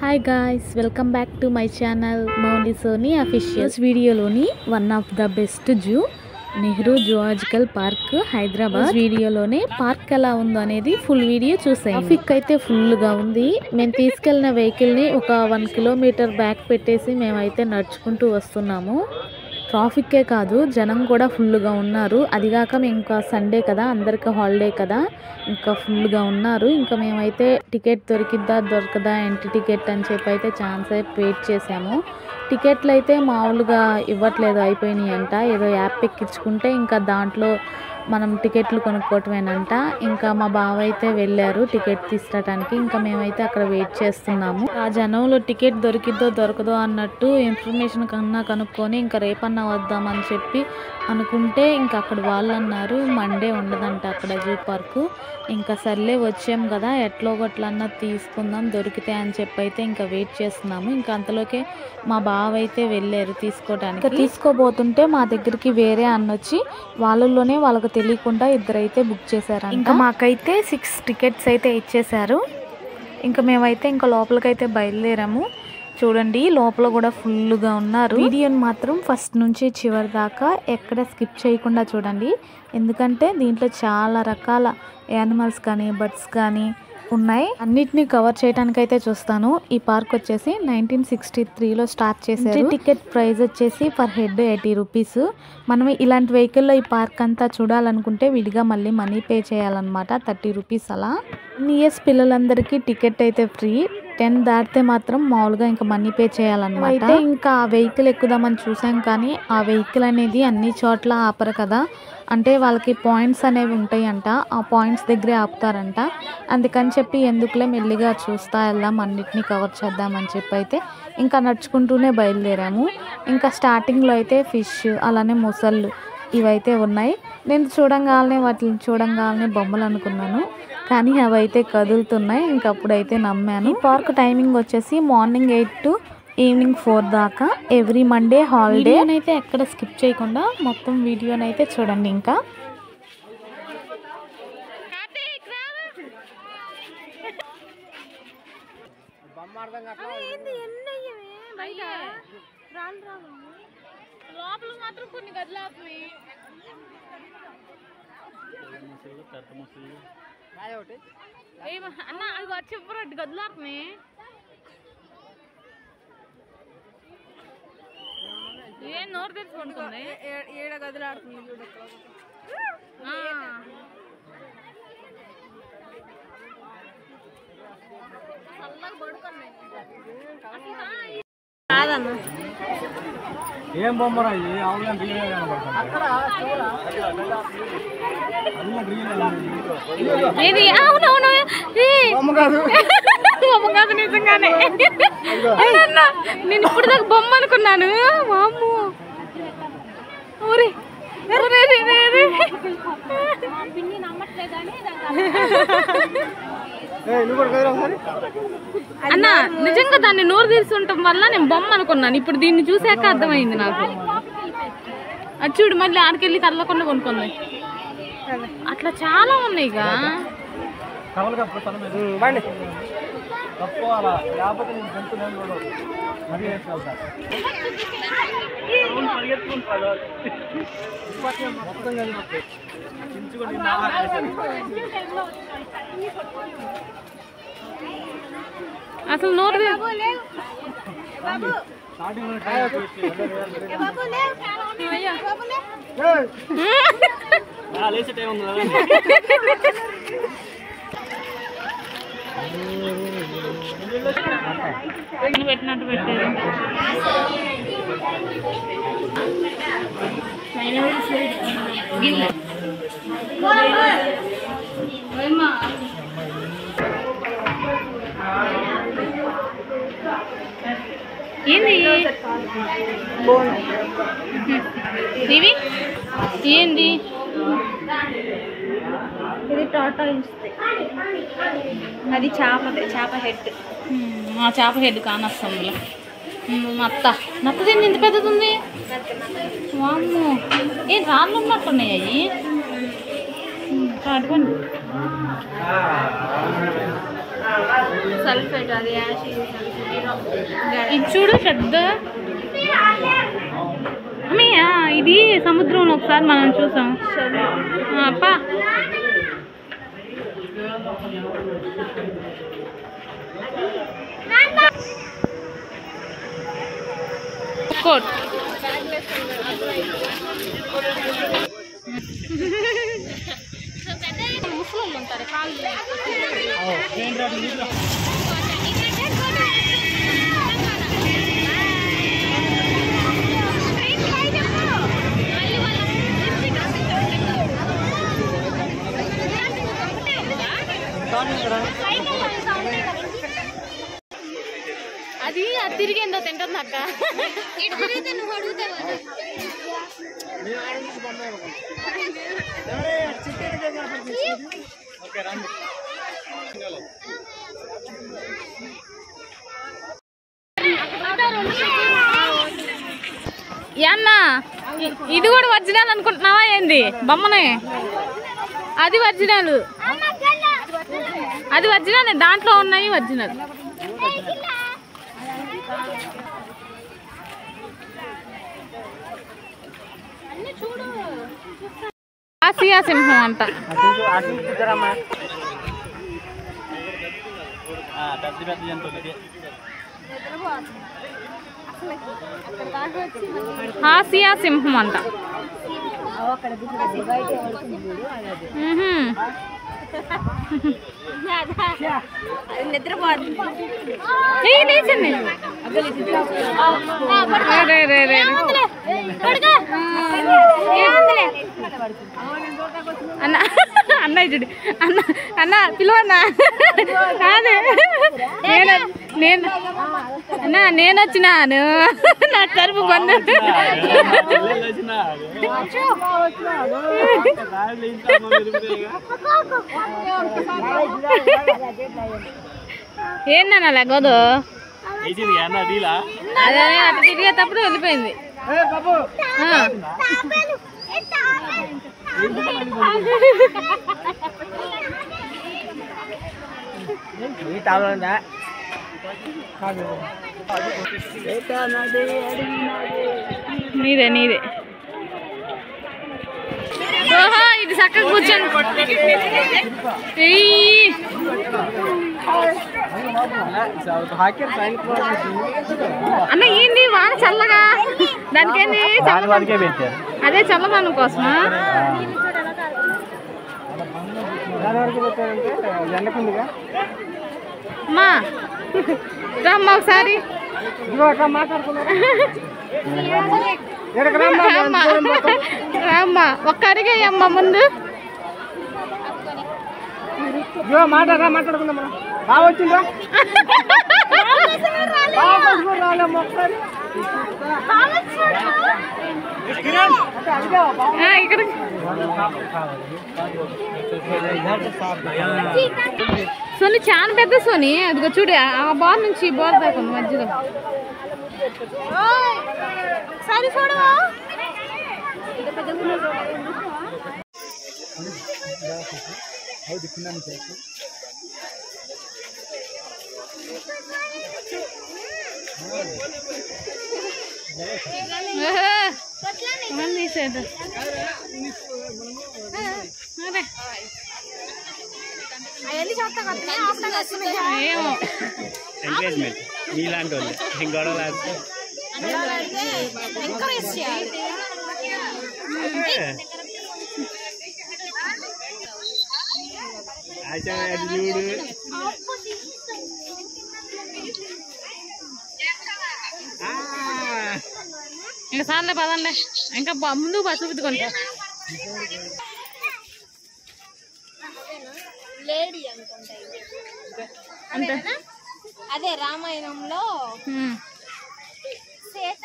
Hi guys welcome back to my channel Mouli Soni officials వీడియోలోని one of the best zoo Nehru zoological park Hyderabad వీడియోలోనే park ఎలా ఉందో అనేది full video చూసాయి traffic అయితే ఫుల్గా ఉంది మేము తీసుకెళ్ళిన వెహికల్ని ఒక వన్ కిలోమీటర్ బ్యాక్ పెట్టేసి మేమైతే నడుచుకుంటూ వస్తున్నాము ట్రాఫిక్కే కాదు జనం కూడా ఫుల్గా ఉన్నారు అదిగాక ఇంకా సండే కదా అందరికి హాలిడే కదా ఇంకా ఫుల్గా ఉన్నారు ఇంకా మేమైతే టికెట్ దొరికిద్దా దొరకదా ఎంటి టికెట్ అని చెప్పి అయితే ఛాన్స్ అయితే వెయిట్ చేసాము టికెట్లు అయితే మామూలుగా ఇవ్వట్లేదు అయిపోయినాయి అంట ఏదో యాప్ ఎక్కించుకుంటే ఇంకా దాంట్లో మనం టికెట్లు కొనుక్కోవటమేనంట ఇంకా మా బావ అయితే వెళ్ళారు టికెట్ తీసుకోవటానికి ఇంకా మేమైతే అక్కడ వెయిట్ చేస్తున్నాము ఆ జనంలో టికెట్ దొరికిద్దో దొరకదో అన్నట్టు ఇన్ఫర్మేషన్ కన్నా కనుక్కొని ఇంకా రేపన్నా వద్దామని చెప్పి అనుకుంటే ఇంకా అక్కడ వాళ్ళు అన్నారు మండే ఉండదంట అక్కడ జూ పార్కు ఇంకా సర్లే వచ్చాం కదా ఎట్లో గట్లన్నా తీసుకుందాం దొరికితే అని చెప్పి అయితే ఇంకా వెయిట్ చేస్తున్నాము ఇంకా అంతలోకే మా బావ అయితే వెళ్ళారు తీసుకోవడానికి ఇంకా తీసుకోబోతుంటే మా దగ్గరికి వేరే అన్న వచ్చి వాళ్ళలోనే వాళ్ళకి తెలియకుండా ఇద్దరైతే బుక్ చేశారు ఇంకా మాకైతే సిక్స్ టికెట్స్ అయితే ఇచ్చేశారు ఇంకా మేమైతే ఇంకా లోపలికైతే బయలుదేరాము చూడండి లోపల కూడా ఫుల్గా ఉన్నారు వీడియోని మాత్రం ఫస్ట్ నుంచి చివరి దాకా ఎక్కడ స్కిప్ చేయకుండా చూడండి ఎందుకంటే దీంట్లో చాలా రకాల యానిమల్స్ కానీ బర్డ్స్ కానీ ఉన్నాయి అన్నిటిని కవర్ చేయడానికి అయితే చూస్తాను ఈ పార్క్ వచ్చేసి నైన్టీన్ సిక్స్టీ త్రీలో స్టార్ట్ చేశారు టికెట్ ప్రైస్ వచ్చేసి పర్ హెడ్ ఎయిటీ రూపీస్ మనం ఇలాంటి వెహికల్లో ఈ పార్క్ అంతా చూడాలనుకుంటే విడిగా మళ్ళీ మనీ పే చేయాలన్నమాట థర్టీ రూపీస్ అలా ఇయర్స్ పిల్లలందరికీ టికెట్ అయితే ఫ్రీ టెన్ దాటితే మాత్రం మామూలుగా ఇంకా మనీ పే చేయాలన్నమాట అయితే ఇంకా ఆ వెహికల్ ఎక్కుదామని చూసాం కానీ ఆ వెహికల్ అనేది అన్ని చోట్ల ఆపరు కదా అంటే వాళ్ళకి పాయింట్స్ అనేవి ఉంటాయి అంట ఆ పాయింట్స్ దగ్గరే ఆపుతారంట అందుకని చెప్పి ఎందుకులే మెల్లిగా చూస్తా వెళ్దాం అన్నిటినీ కవర్ చేద్దామని చెప్పి అయితే ఇంకా నడుచుకుంటూనే బయలుదేరాము ఇంకా స్టార్టింగ్లో అయితే ఫిష్ అలానే మొసళ్ళు ఇవైతే ఉన్నాయి నేను చూడంగానే వాటిని చూడంగానే బొమ్మలు అనుకున్నాను కానీ అవి అయితే కదులుతున్నాయి ఇంకా అప్పుడైతే నమ్మాను ఈ పార్క్ టైమింగ్ వచ్చేసి morning eight to evening four దాకా ఎవ్రీ మండే హాలిడే అయితే ఎక్కడ స్కిప్ చేయకుండా మొత్తం వీడియోనైతే చూడండి ఇంకా లోపల మాత్రం కొన్ని గదులు ఆపుతాయి ఏమ- అన్న అది వచ్చి చెప్పరు గదులు ఆపుతున్నాయి ఏం నోరు తెరిచి పడుతుంది ఏడ గదులు ఆడుతుంది చూడు ఆ. చల్లగా పడుకున్నాయి కాదన్న ఏం బొమ్మరా ఇది ఆన్లైన్ రియల్ ఏది అవునవును ఏ. బొమ్మ కాదు నిజంగానే అన్న, అన్న, నేను ఇప్పుడు దాకా బొమ్మ అనుకున్నాను వామ్ము ఊరే ఊరే, రే, రే, రే. నువ్వు కూడా కదరా ఒకసారి అన్న నిజంగా దాన్ని నోరు తీసి ఉండటం వల్ల నేను బొమ్మ అనుకున్నాను ఇప్పుడు దీన్ని చూసాక అర్థమైంది నాకు అది చూడు మళ్ళీ ఆడికెళ్ళి కదలకుండా కొనుక్కుంది అట్లా చాలా ఉన్నాయి ఇక కవలు కప్పు తల మీద బండి కప్పుకోవాలా లేకపోతే నేను గంతు నేను చూడవు మరీ వేసుకెళ్తా మొత్తం కలిపి చించుకొని అసలు నోరు తీ- స్టార్టింగ్ లేచే టైం ఉంది కదా పక్కన పెట్టినట్టు పెట్టారు గిన్నె. ఓయమ్మా. ఏంది ఇవి ఏంది ఇది టాటా అది చేప చేప హెడ్ మ్మ్, మా చేప హెడ్ కానొస్తుంది మత్త నత్త తింది ఇంత పెద్దది ఉంది వామ్మో ఏ రాళ్ళు ఉన్నట్టున్నాయి అవి మ్మ్, అటువంటి సల్ఫేట్ అది యాసిడ్ సల్ఫేట్ ఇది చూడు పెద్ద అమ్మయ్య ఇది సముద్రంలో ఒకసారి మనం చూసాం ఆ, అప్పా కోట్ అది అది తిరిగి ఏందో తింటుంది అక్క అన్నా ఇది కూడా ఒరిజినల్ అనుకుంటున్నావా ఏంది బొమ్మనే అది ఒరిజినల్ అది ఒరిజినల్ దాంట్లో ఉన్నాయి ఒరిజినల్ ఆసియా సింహం అంట అటు చూసారమ్మా పెద్ద పెద్ద జంతువులు ఇదే ఆసియా సింహం అంట మ్మ్హ్మ్. నిద్రపోదు ఏయ్, లేచండి. రే, రే, రే, రే. అన్న అన్నయ్య చూడు అన్న అన్న పిలువన్నా కాదు నేను నేను అన్న నేను వచ్చినాను నా తరపు బంధు ఏందన్న లేకపోదు అదే అటు తిరిగేటప్పుడు వెళ్ళిపోయింది ఆ. నీదే నీదే ఓహో ఇది చక్కగా కూర్చొని ఏయ్. అన్న ఏంది వాన చల్లగా దానికేంది చల్ల వాడికే పెట్టారు అదే చల్లదనం కోసమా దాని వరకు పెట్టారంటే ఎండకుందిగా అమ్మా రమ్మ ఒకసారి రామ్మా రామ్మా ఒక్క అడిగే అమ్మ ముందు మాట్లాడరా మాట్లాడుకుందాం మనం బాగా వచ్చిందా రాలేమ్మా ఒకసారి ఆ, ఇక్కడ సోని చాలా పెద్ద సోని అదిగో చూడు ఆ బాల్ నుంచి ఈ బాల్ దాకా ఉంది మధ్యలో సరి చూడవా ఓహో, మనం తీసేద్దాం. అరే, అవన్నీ చూస్తా కదా ఆఫ్టర్ వస్తున్నాయి ఏమో ఎంకరేజ్మెంట్ నీలాంటి వాళ్ళు ఏం గొడవ లేకపోతే ఎంకరేజ్ చేయాలి ఆచార్య చూడు ఇంకా సార్లే పదండి ఇంకా బా- ముందు బా చూపించుకుంటా లేడీ అనుకుంటా ఇది. అంతే అదే రామాయణంలో ఉమ్. సీత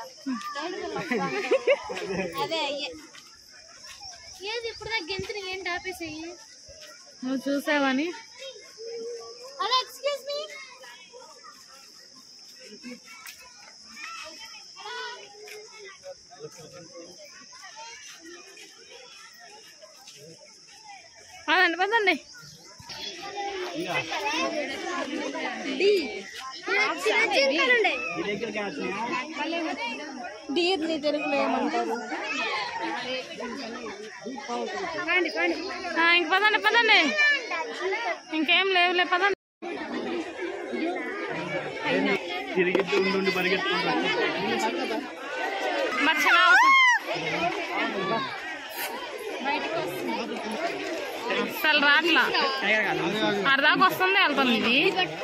అదే ఏ- ఏది ఇప్పుడు దాకా గెంతుని ఏంటి ఆపేసేయి నువ్వు చూసావని హలో ఎక్స్క్యూజ్ మీ పదండి పదండి డీర్ని తెలుగులో ఏమంటారు ఆ, ఇంక పదండి పదండి ఇంకేం లేవులే పదండి తిరిగి ఉండి పరిగెత్తుకుంటూ మర్చిన అసలు రాట్లా అర్ధాకు వస్తుంది వెళ్తుంది ఇది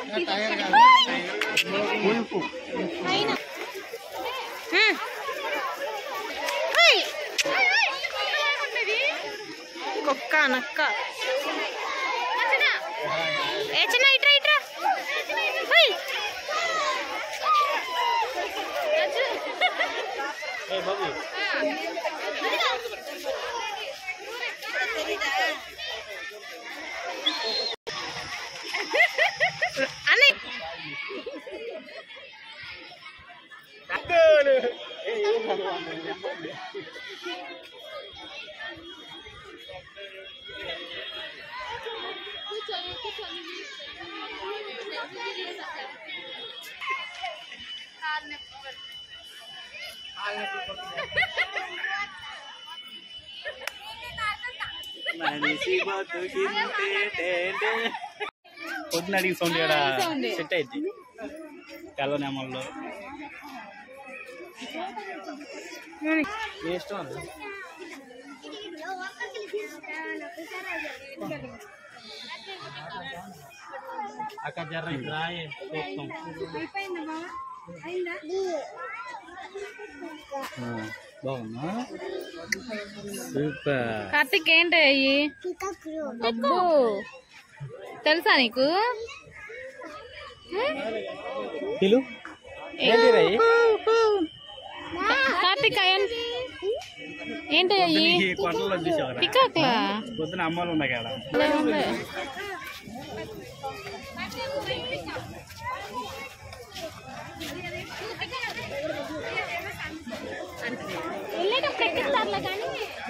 హ్మ్. కుక్క నక్క ఏ చిన్న ఇట్రా ఇట్రా హేయ్. అని మనిషి బతుకింటే పొద్దున అడిగి సౌండ్ ఇక్కడ సెట్ అయింది కలవనేమల్లో మీ ఇష్టం అది. అక్కడ జర్ర రాయే చూస్తాం ఆ, బాగుందా సూపర్ కార్తిక్ ఏంటి అయ్యి అబ్బో తెలుసా నీకు పిలు ఏంటి రై కార్తిక్ అయ్యన్ ఏంటి అయ్యి ఈ కొండలో చూసావరా పికాక్లా పొద్దున అమ్మాలు ఉన్నాయి కదా ఉంది. వెళ్ళేటప్పుడు ఎక్కిస్తారులే కానీ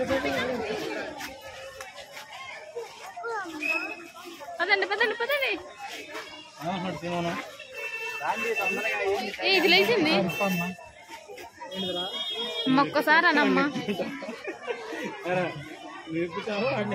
పదండి పదండి పదండి తినను ఏ, ఇది లేచింది ఒక్కసారి అనమ్మా నేర్పుతావు అన్ని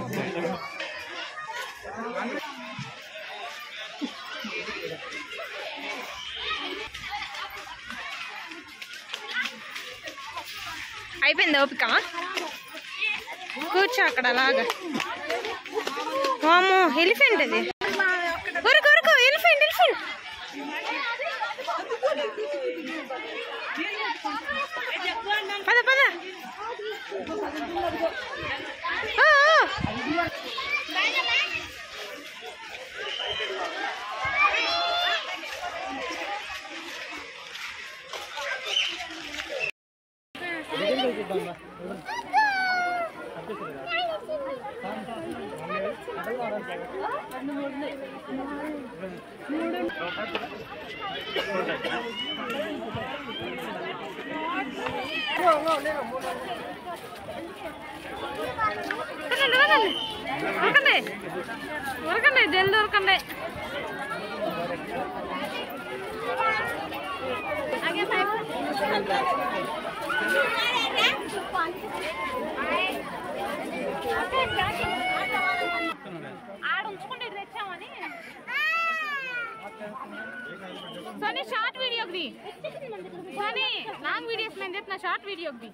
అయిపోయింది ఓపిక కూర్చో అక్కడ అలాగా వామ్మో ఎలిఫెంట్ అది ఉరుకు ఉరుకు ఎలిఫెంట్ ఎలిఫెంట్ పద పద ఆ, ఆ. ఉరకండి ఉరకండి ఉరకండి ఉరకండి జల్ది ఉరకండి ఆడ ఉంచుకుంటే ఇది తెచ్చామని సోనీ షార్ట్ వీడియోకి సోనీ లాంగ్ వీడియోస్ నేను చెప్తున్నా షార్ట్ వీడియోకి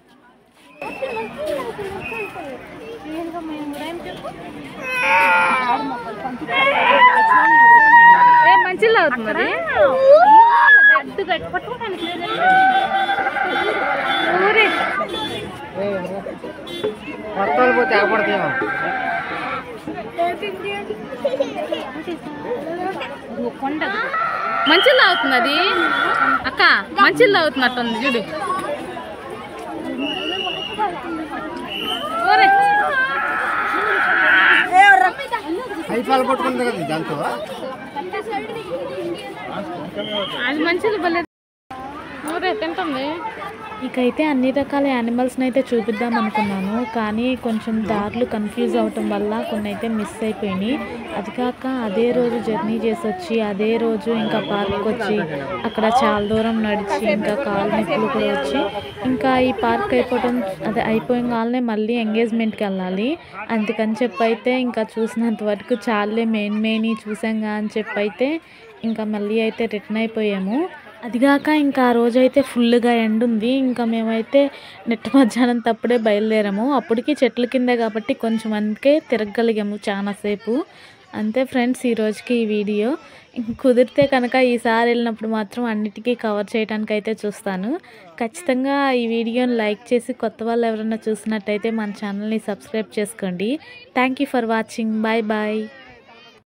ఏ మంచిగా అవుతుంది మరి అడ్డు గట్టి పట్టుకోవడానికి ఊరే పట్టాలు పోతే ఆగపడతాయో కొండ మంచిగా అవుతుంది అది అక్క మంచిగా అవుతున్నట్టుంది చూడు ఊరే ఐదు పాలు పట్టుకుంది కదా దాంతో అది మంచిది భలే ఊరే తింటుంది ఇకైతే అన్ని రకాల యానిమల్స్ని అయితే చూపిద్దాం అనుకున్నాను కానీ కొంచెం దారులు కన్ఫ్యూజ్ అవటం వల్ల కొన్ని అయితే మిస్ అయిపోయినాయి అది కాక అదే రోజు జర్నీ చేసి వచ్చి అదే రోజు ఇంకా పార్క్ వచ్చి అక్కడ చాలా దూరం నడిచి ఇంకా కాలు నొప్పులు కూడా వచ్చి ఇంకా ఈ పార్క్ అయిపోవటం అదే అయిపోయిన వాళ్ళనే మళ్ళీ ఎంగేజ్మెంట్కి వెళ్ళాలి అందుకని చెప్పి అయితే ఇంకా చూసినంత వరకు చాలే మెయిన్ మెయిన్ చూసాంగా అని చెప్పి అయితే ఇంకా మళ్ళీ అయితే రిటర్న్ అయిపోయాము అదిగాక ఇంకా ఆ రోజైతే ఫుల్గా ఎండ ఉంది ఇంకా మేమైతే నెట్ మధ్యాహ్నం తప్పుడే బయలుదేరాము అప్పటికి చెట్ల కిందే కాబట్టి కొంచెం అందుకే తిరగగలిగాము చాలాసేపు అంతే ఫ్రెండ్స్ ఈ రోజుకి ఈ వీడియో ఇంక కుదిరితే కనుక ఈసారి వెళ్ళినప్పుడు మాత్రం అన్నిటికీ కవర్ చేయడానికి అయితే చూస్తాను ఖచ్చితంగా ఈ వీడియోని లైక్ చేసి కొత్త వాళ్ళు ఎవరైనా చూసినట్టయితే మన ఛానల్ని సబ్స్క్రైబ్ చేసుకోండి thank you for watching bye bye